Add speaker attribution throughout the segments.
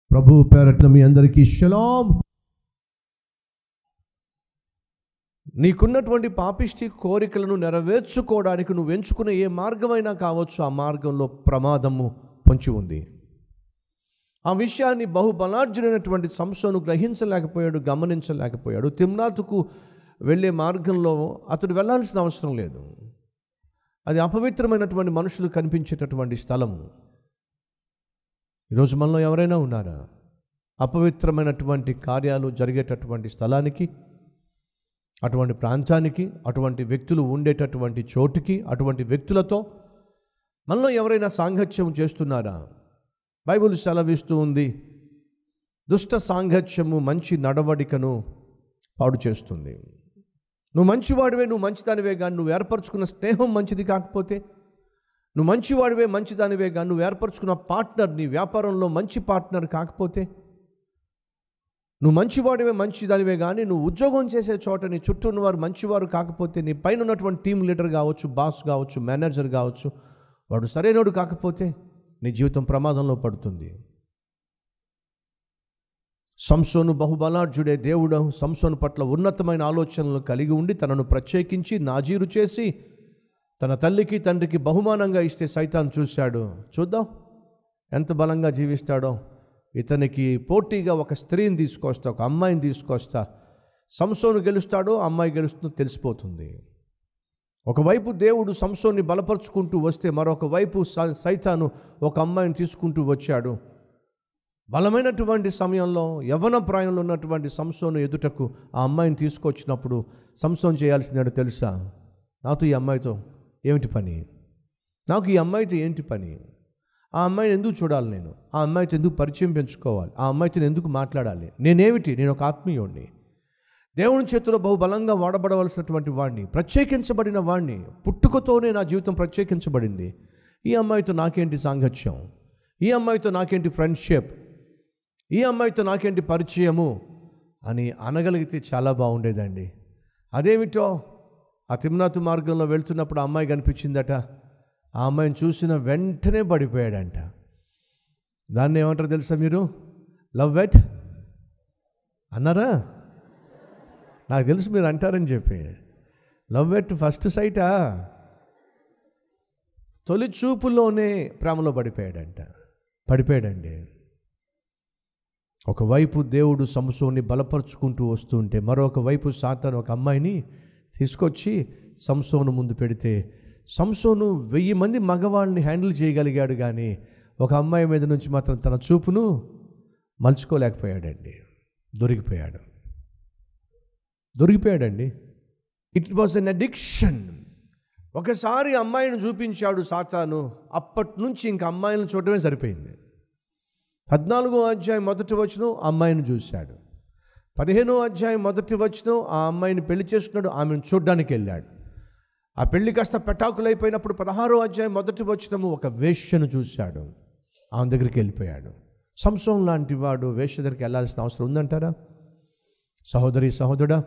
Speaker 1: ప్రభు పేరట్న మీ అందరికీ షలాం నీకున్నటువంటి పాపిష్టి కోరికలను నెరవేర్చుకోవడానికి నువ్వు ఎంచుకునే ఏ మార్గమైనా కావచ్చు ఆ మార్గంలో ప్రమాదము పొంచి ఉంది ఆ విషయాన్ని బహుబలార్జునైనటువంటి సంస్థను గ్రహించలేకపోయాడు గమనించలేకపోయాడు తిమ్నాతుకు వెళ్ళే మార్గంలో అతడు వెళ్ళాల్సిన అవసరం లేదు అది అపవిత్రమైనటువంటి మనుషులు కనిపించేటటువంటి స్థలము ఈరోజు మనలో ఎవరైనా ఉన్నారా అపవిత్రమైనటువంటి కార్యాలు జరిగేటటువంటి స్థలానికి అటువంటి ప్రాంతానికి అటువంటి వ్యక్తులు ఉండేటటువంటి చోటుకి అటువంటి వ్యక్తులతో మనలో ఎవరైనా సాంగత్యం చేస్తున్నారా బైబిల్ సెలవిస్తూ ఉంది దుష్ట సాంగత్యము మంచి నడవడికను పాడు చేస్తుంది నువ్వు మంచివాడివే నువ్వు మంచిదానివే కానీ నువ్వు ఏర్పరచుకున్న స్నేహం మంచిది కాకపోతే నువ్వు మంచివాడివే మంచిదానివే కానీ నువ్వు ఏర్పరచుకున్న పార్ట్నర్ నీ వ్యాపారంలో మంచి పార్ట్నర్ కాకపోతే నువ్వు మంచివాడివే మంచిదానివే కానీ నువ్వు ఉద్యోగం చేసే చోట నీ చుట్టూ ఉన్నవారు మంచివారు కాకపోతే నీ పైన ఉన్నటువంటి టీం లీడర్ కావచ్చు బాస్ కావచ్చు మేనేజర్ కావచ్చు వాడు సరైనడు కాకపోతే నీ జీవితం ప్రమాదంలో పడుతుంది సంసోను బహుబలార్జుడే దేవుడు సంసోను పట్ల ఉన్నతమైన ఆలోచనలు కలిగి ఉండి తనను ప్రత్యేకించి నాజీరు చేసి తన తల్లికి తండ్రికి బహుమానంగా ఇస్తే సైతాన్ చూశాడు చూద్దాం ఎంత బలంగా జీవిస్తాడో ఇతనికి పోటీగా ఒక స్త్రీని తీసుకొస్తా ఒక అమ్మాయిని తీసుకొస్తా సంసోను గెలుస్తాడో అమ్మాయి గెలుస్తుందో తెలిసిపోతుంది ఒకవైపు దేవుడు సంసోన్ని బలపరుచుకుంటూ వస్తే మరొక వైపు స- సైతాను ఒక అమ్మాయిని తీసుకుంటూ వచ్చాడు బలమైనటువంటి సమయంలో యవన ప్రాయంలో ఉన్నటువంటి సంసోను ఎదుటకు ఆ అమ్మాయిని తీసుకొచ్చినప్పుడు సంసోన్ చేయాల్సిందేదో తెలుసా నాతో ఈ అమ్మాయితో ఏమిటి పని నాకు ఈ అమ్మాయితో ఏంటి పని ఆ అమ్మాయిని ఎందుకు చూడాలి నేను ఆ అమ్మాయితో ఎందుకు పరిచయం పెంచుకోవాలి ఆ అమ్మాయితో నేను ఎందుకు మాట్లాడాలి నేనేమిటి నేను ఒక ఆత్మీయుడిని దేవుని చేతిలో బహుబలంగా వాడబడవలసినటువంటి వాడిని ప్రత్యేకించబడిన వాడిని పుట్టుకతోనే నా జీవితం ప్రత్యేకించబడింది ఈ అమ్మాయితో నాకేంటి సాంగత్యం ఈ అమ్మాయితో నాకేంటి ఫ్రెండ్షిప్ ఈ అమ్మాయితో నాకేంటి పరిచయము అని అనగలిగితే చాలా బాగుండేదండి అదేమిటో ఆ తిమ్నాతు మార్గంలో వెళ్తున్నప్పుడు ఆ అమ్మాయి కనిపించిందట ఆ అమ్మాయిని చూసిన వెంటనే పడిపోయాడంట దాన్ని ఏమంటారు తెలుసా మీరు లవ్ వెట్ అన్నారా నాకు తెలుసు మీరు అంటారని చెప్పి లవ్ ఎట్ ఫస్ట్ సైటా తొలి చూపులోనే ప్రేమలో పడిపోయాడంట పడిపోయాడండి ఒకవైపు దేవుడు సంసోని బలపరుచుకుంటూ వస్తుంటే మరొక వైపు సాతాను ఒక అమ్మాయిని తీసుకొచ్చి సంసోను ముందు పెడితే సంసోను వెయ్యి మంది మగవాళ్ళని హ్యాండిల్ చేయగలిగాడు కానీ ఒక అమ్మాయి మీద నుంచి మాత్రం తన చూపును మలుచుకోలేకపోయాడండి దొరికిపోయాడు దొరికిపోయాడండి ఇట్ వాజ్ ఎన్ అడిక్షన్ ఒకసారి అమ్మాయిని చూపించాడు సాతాను అప్పటి నుంచి ఇంక అమ్మాయిని చూడటమే సరిపోయింది పద్నాలుగో అధ్యాయం మొదటి వచనం ఆ అమ్మాయిని చూశాడు పదిహేనో అధ్యాయం మొదటి వచనం ఆ అమ్మాయిని పెళ్లి చేసుకున్నాడు ఆమెను చూడ్డానికి వెళ్ళాడు ఆ పెళ్లి కాస్త పెటాకులైపోయినప్పుడు పదహారో అధ్యాయం మొదటి వచనము ఒక వేష్యను చూశాడు ఆమె దగ్గరికి వెళ్ళిపోయాడు సంసం లాంటి వాడు వేష్య దగ్గరికి వెళ్ళాల్సిన అవసరం ఉందంటారా సహోదరి సహోదరుడా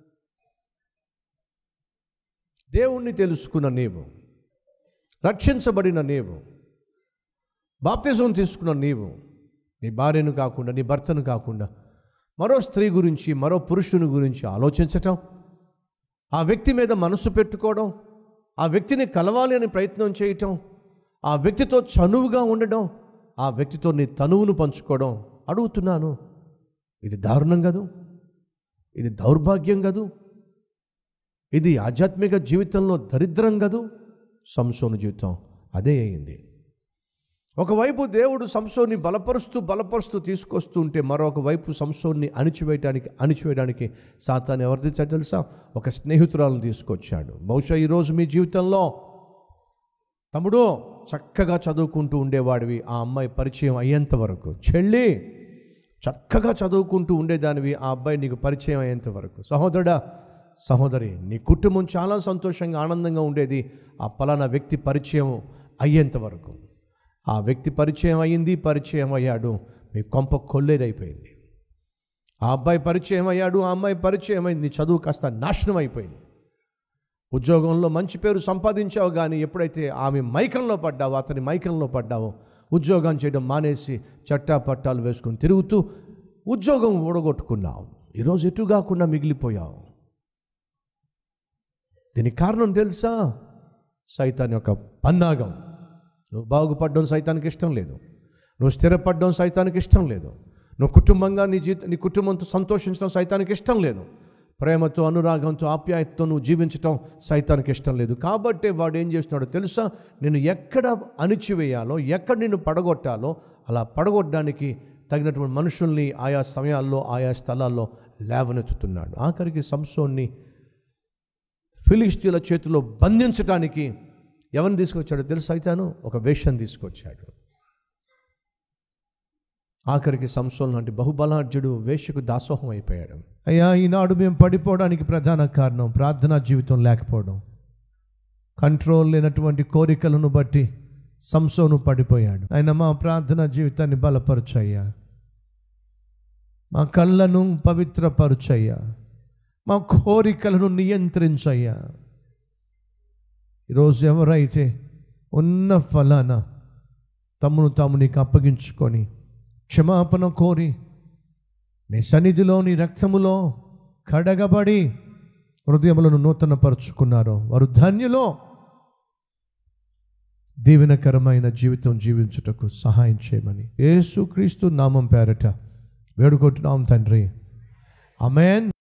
Speaker 1: దేవుణ్ణి తెలుసుకున్న నీవు రక్షించబడిన నీవు బాప్తిజం తీసుకున్న నీవు నీ భార్యను కాకుండా నీ భర్తను కాకుండా మరో స్త్రీ గురించి మరో పురుషుని గురించి ఆలోచించటం ఆ వ్యక్తి మీద మనసు పెట్టుకోవడం ఆ వ్యక్తిని కలవాలి అని ప్రయత్నం చేయటం ఆ వ్యక్తితో చనువుగా ఉండడం ఆ వ్యక్తితో నీ తనువును పంచుకోవడం అడుగుతున్నాను ఇది దారుణం కదూ ఇది దౌర్భాగ్యం కదూ ఇది ఆధ్యాత్మిక జీవితంలో దరిద్రం కదూ సంసోను జీవితం అదే అయింది ఒకవైపు దేవుడు సంసోన్ని బలపరుస్తూ బలపరుస్తూ తీసుకొస్తూ ఉంటే మరొక వైపు సంసోన్ని అణిచివేయడానికి అణిచివేయడానికి సాతాన్ని ఎవరు తెచ్చాడు తెలుసా ఒక స్నేహితురాలను తీసుకొచ్చాడు బహుశా ఈరోజు మీ జీవితంలో తమ్ముడు చక్కగా చదువుకుంటూ ఉండేవాడివి ఆ అమ్మాయి పరిచయం అయ్యేంత వరకు చెల్లి చక్కగా చదువుకుంటూ ఉండేదానివి ఆ అబ్బాయి నీకు పరిచయం అయ్యేంత వరకు సహోదరుడా సహోదరి నీ కుటుంబం చాలా సంతోషంగా ఆనందంగా ఉండేది ఆ పలానా వ్యక్తి పరిచయం అయ్యేంత వరకు ఆ వ్యక్తి పరిచయం అయ్యింది పరిచయం అయ్యాడు మీ కొంప కొల్లేరైపోయింది ఆ అబ్బాయి పరిచయం అయ్యాడు ఆ అమ్మాయి పరిచయం అయింది నీ చదువు కాస్త నాశనం అయిపోయింది ఉద్యోగంలో మంచి పేరు సంపాదించావు కానీ ఎప్పుడైతే ఆమె మైకంలో పడ్డావో అతని మైకంలో పడ్డావో ఉద్యోగం చేయడం మానేసి చట్టా పట్టాలు వేసుకొని తిరుగుతూ ఉద్యోగం ఊడగొట్టుకున్నావు ఈరోజు ఎటు కాకుండా మిగిలిపోయావు దీనికి కారణం తెలుసా సైతాన్ యొక్క పన్నాగం నువ్వు బాగుపడడం సైతానికి ఇష్టం లేదు నువ్వు స్థిరపడడం సైతానికి ఇష్టం లేదు నువ్వు కుటుంబంగా నీ జీవిత నీ కుటుంబంతో సంతోషించడం సైతానికి ఇష్టం లేదు ప్రేమతో అనురాగంతో ఆప్యాయతతో నువ్వు జీవించడం సైతానికి ఇష్టం లేదు కాబట్టి వాడు ఏం చేస్తున్నాడో తెలుసా నేను ఎక్కడ అణిచివేయాలో ఎక్కడ నిన్ను పడగొట్టాలో అలా పడగొట్టడానికి తగినటువంటి మనుషుల్ని ఆయా సమయాల్లో ఆయా స్థలాల్లో లేవనెత్తుతున్నాడు ఆఖరికి సంసోన్ని ఫిలిస్తీన్ల చేతిలో బంధించడానికి ఎవరిని తీసుకొచ్చాడో తెలుసు సైతాను ఒక వేషం తీసుకొచ్చాడు ఆఖరికి సంసోన్ లాంటి బహుబలార్జుడు వేషకు దాసోహం అయిపోయాడు అయ్యా ఈనాడు మేము పడిపోవడానికి ప్రధాన కారణం ప్రార్థనా జీవితం లేకపోవడం కంట్రోల్ లేనటువంటి కోరికలను బట్టి సంసోను పడిపోయాడు ఆయన మా ప్రార్థనా జీవితాన్ని బలపరచయ్యా మా కళ్ళను పవిత్రపరచయ్యా మా కోరికలను నియంత్రించయ్యా ఈరోజు ఎవరైతే ఉన్న ఫలాన తమను తాము నీకు అప్పగించుకొని క్షమాపణ కోరి నీ సన్నిధిలో నీ రక్తములో కడగబడి హృదయములను నూతనపరుచుకున్నారో వారు ధన్యులో దీవెనకరమైన జీవితం జీవించుటకు సహాయం చేయమని యేసుక్రీస్తు నామం పేరట వేడుకుంటున్నాం తండ్రి అమెన్